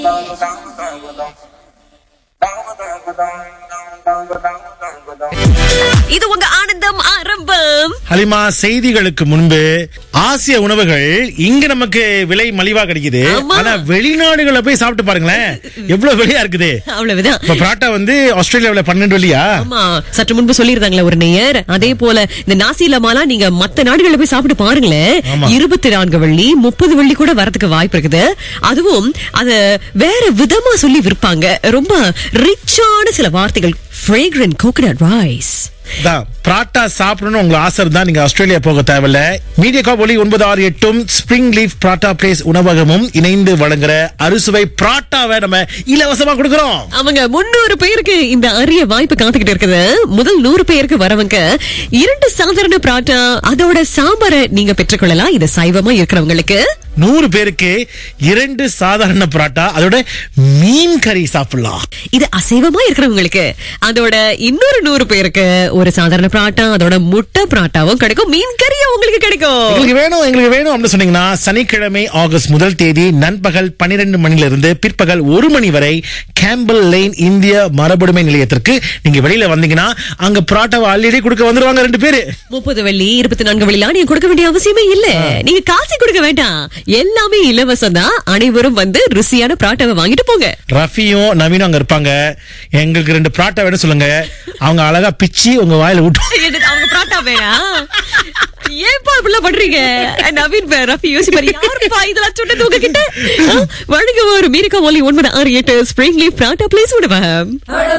இது உங்க ஆனந்தம் ஆரம்பம் ஹலிமா செய்திகளுக்கு முன்பு ஆசிய உணவுகள் இங்க நமக்கு விலை மலிவா கிடைக்குது ஆமா. ஆனா வெளிநாடுகளை போய் சாப்பிட்டு பாருங்களேன் எவ்வளவு விலையா இருக்குது அவ்வளவுதான் இப்ப பராட்டா வந்து ஆஸ்திரேலியாவுல பன்னெண்டு வெள்ளியா ஆமா சற்று முன்பு சொல்லியிருந்தாங்களே ஒரு நேயர் அதே போல இந்த நாசி லமாலாம் நீங்க மத்த நாடுகள்ல போய் சாப்பிட்டு பாருங்களேன் ஆமா. இருபத்தி நான்கு வெள்ளி முப்பது வெள்ளி கூட வரதுக்கு வாய்ப்பு இருக்குது அதுவும் அத வேற விதமா சொல்லி விற்பாங்க ரொம்ப ரிச்சான சில வார்த்தைகள் fragrant coconut rice தான் பராட்டா சாப்பிடணும்னு உங்களுக்கு ஆசை இருந்தா நீங்க ஆஸ்திரேலியா போக தேவையில்ல மீடியா காப் ஒலி ஒன்பது ஆறு எட்டும் ஸ்பிரிங் லீஃப் பராட்டா பிளேஸ் உணவகமும் இணைந்து வழங்குற அறுசுவை பராட்டாவை நம்ம இலவசமா கொடுக்கறோம் அவங்க முன்னூறு பேருக்கு இந்த அரிய வாய்ப்பு காத்துக்கிட்டு இருக்குது முதல் நூறு பேருக்கு வரவங்க இரண்டு சாதாரண பராட்டா அதோட சாம்பாரை நீங்க பெற்றுக்கொள்ளலாம் இது சைவமா இருக்கிறவங்களுக்கு நூறு பேருக்கு இரண்டு சாதாரண பராட்டா அதோட மீன் கறி சாப்பிடலாம் இது அசைவமா இருக்கிறவங்களுக்கு அதோட இன்னொரு நூறு பேருக்கு ஒரு சாதாரண பராட்டா அதோட முட்டை பராட்டாவும் கிடைக்கும் மீன் கறியும் உங்களுக்கு கிடைக்கும் எங்களுக்கு வேணும் எங்களுக்கு வேணும் அப்படின்னு சொன்னீங்கன்னா சனிக்கிழமை ஆகஸ்ட் முதல் தேதி நண்பகல் பன்னிரண்டு மணில இருந்து பிற்பகல் ஒரு மணி வரை கேம்பல் லைன் இந்திய மரபுடைமை நிலையத்திற்கு நீங்க வெளியில வந்தீங்கன்னா அங்க பராட்டாவை ஆல்ரெடி கொடுக்க வந்துருவாங்க ரெண்டு பேரு முப்பது வெள்ளி இருபத்தி நான்கு வெள்ளிலாம் நீங்க கொடுக்க வேண்டிய அவசியமே இல்ல நீங்க காசு கொடுக்க வேண்டாம் எல்லாமே இலவசம் தான் அனைவரும் வந்து ருசியான பராட்டாவை வாங்கிட்டு போங்க ரஃபியும் நவீனும் அங்க இருப்பாங்க எங்களுக்கு ரெண்டு பராட்டா வேணும் சொல்லுங்க அவங்க அழகா பிச்சு உங்க வாயில விட்டு என்னது, அவங்க பராட்டா வேணா ஏன்பா இப்படிலாம் பண்றீங்க நவீன் பே- ரஃபி யோசிப்பாரு யாருப்பா இதெல்லாம் சொன்னது உங்ககிட்ட வழங்க ஒரு மீரிக்கா ஒலி ஒன்பது ஆறு எட்டு ஸ்பிரிங் லீஃப் பராட்டா பிளேஸ் விடுவேன்